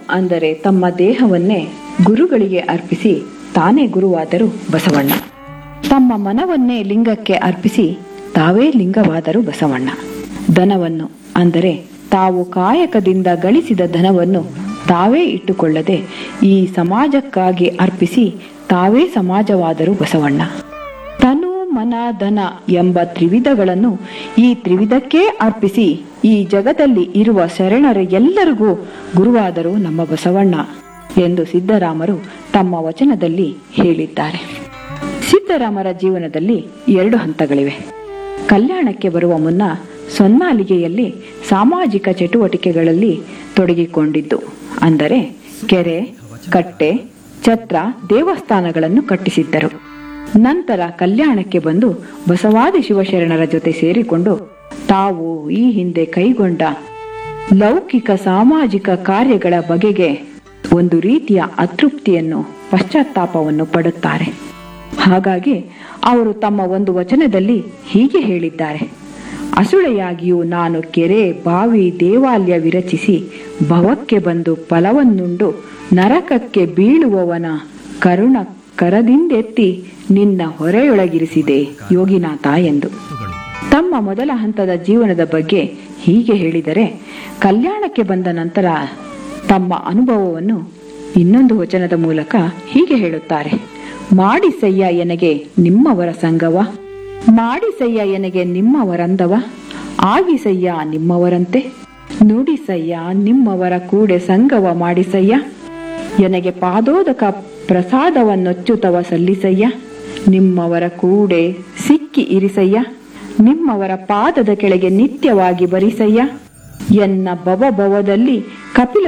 ಅಂದರೆ ತಮ್ಮ ದೇಹವನ್ನೇ ಗುರುಗಳಿಗೆ ಅರ್ಪಿಸಿ ತಾನೇ ಗುರುವಾದರು ಬಸವಣ್ಣ ತಮ್ಮ ಮನವನ್ನೇ ಲಿಂಗಕ್ಕೆ ಅರ್ಪಿಸಿ ತಾವೇ ಲಿಂಗವಾದರು ಬಸವಣ್ಣ ಧನವನ್ನು ಅಂದರೆ ತಾವು ಕಾಯಕದಿಂದ ಗಳಿಸಿದ ಧನವನ್ನು ತಾವೇ ಇಟ್ಟುಕೊಳ್ಳದೆ ಈ ಸಮಾಜಕ್ಕಾಗಿ ಅರ್ಪಿಸಿ ತಾವೇ ಸಮಾಜವಾದರು ಬಸವಣ್ಣ ತನು ಮನ ಧನ ಎಂಬ ತ್ರಿವಿಧಗಳನ್ನು ಈ ತ್ರಿವಿಧಕ್ಕೇ ಅರ್ಪಿಸಿ ಈ ಜಗದಲ್ಲಿ ಇರುವ ಶರಣರ ಎಲ್ಲರಿಗೂ ಗುರುವಾದರು ನಮ್ಮ ಬಸವಣ್ಣ ಎಂದು ಸಿದ್ದರಾಮರು ತಮ್ಮ ವಚನದಲ್ಲಿ ಹೇಳಿದ್ದಾರೆ ಸಿದ್ದರಾಮರ ಜೀವನದಲ್ಲಿ ಎರಡು ಹಂತಗಳಿವೆ ಕಲ್ಯಾಣಕ್ಕೆ ಬರುವ ಮುನ್ನ ಸೊನ್ನಾಲಿಗೆಯಲ್ಲಿ ಸಾಮಾಜಿಕ ಚಟುವಟಿಕೆಗಳಲ್ಲಿ ತೊಡಗಿಕೊಂಡಿದ್ದು ಅಂದರೆ ಕೆರೆ ಕಟ್ಟೆ ಛತ್ರ ದೇವಸ್ಥಾನಗಳನ್ನು ಕಟ್ಟಿಸಿದ್ದರು ನಂತರ ಕಲ್ಯಾಣಕ್ಕೆ ಬಂದು ಬಸವಾದಿ ಶಿವಶರಣರ ಜೊತೆ ಸೇರಿಕೊಂಡು ತಾವು ಈ ಹಿಂದೆ ಕೈಗೊಂಡ ಲೌಕಿಕ ಸಾಮಾಜಿಕ ಕಾರ್ಯಗಳ ಬಗೆಗೆ ಒಂದು ರೀತಿಯ ಅತೃಪ್ತಿಯನ್ನು ಪಶ್ಚಾತ್ತಾಪವನ್ನು ಪಡುತ್ತಾರೆ ಹಾಗಾಗಿ ಅವರು ತಮ್ಮ ಒಂದು ವಚನದಲ್ಲಿ ಹೀಗೆ ಹೇಳಿದ್ದಾರೆ ಅಸುಳೆಯಾಗಿಯೂ ನಾನು ಕೆರೆ ಬಾವಿ ದೇವಾಲಯ ವಿರಚಿಸಿ ಭವಕ್ಕೆ ಬಂದು ಫಲವನ್ನುಂಡು ನರಕಕ್ಕೆ ಬೀಳುವವನ ಕರುಣ ಕರದಿಂದೆತ್ತಿ ನಿನ್ನ ಹೊರೆಯೊಳಗಿರಿಸಿದೆ ಯೋಗಿನಾಥ ಎಂದು ತಮ್ಮ ಮೊದಲ ಹಂತದ ಜೀವನದ ಬಗ್ಗೆ ಹೀಗೆ ಹೇಳಿದರೆ ಕಲ್ಯಾಣಕ್ಕೆ ಬಂದ ನಂತರ ತಮ್ಮ ಅನುಭವವನ್ನು ಇನ್ನೊಂದು ವಚನದ ಮೂಲಕ ಹೀಗೆ ಹೇಳುತ್ತಾರೆ ಮಾಡಿಸಯ್ಯ ಎನಗೆ ನಿಮ್ಮವರ ಸಂಗವ ಮಾಡಿಸಯ್ಯ ಎನಗೆ ನಿಮ್ಮವರಂದವ ಆಗಿಸಯ್ಯ ನಿಮ್ಮವರಂತೆ ನುಡಿಸಯ್ಯ ನಿಮ್ಮವರ ಕೂಡೆ ಸಂಗವ ಮಾಡಿಸಯ್ಯ ಎನಗೆ ಪಾದೋದಕ ಪ್ರಸಾದವನ್ನೊಚ್ಚುತವ ಸಲ್ಲಿಸಯ್ಯ ನಿಮ್ಮವರ ಕೂಡೆ ಸಿಕ್ಕಿ ಇರಿಸಯ್ಯ ನಿಮ್ಮವರ ಪಾದದ ಕೆಳಗೆ ನಿತ್ಯವಾಗಿ ಬರಿಸಯ್ಯ ಎನ್ನ ಭವ ಭವದಲ್ಲಿ ಕಪಿಲ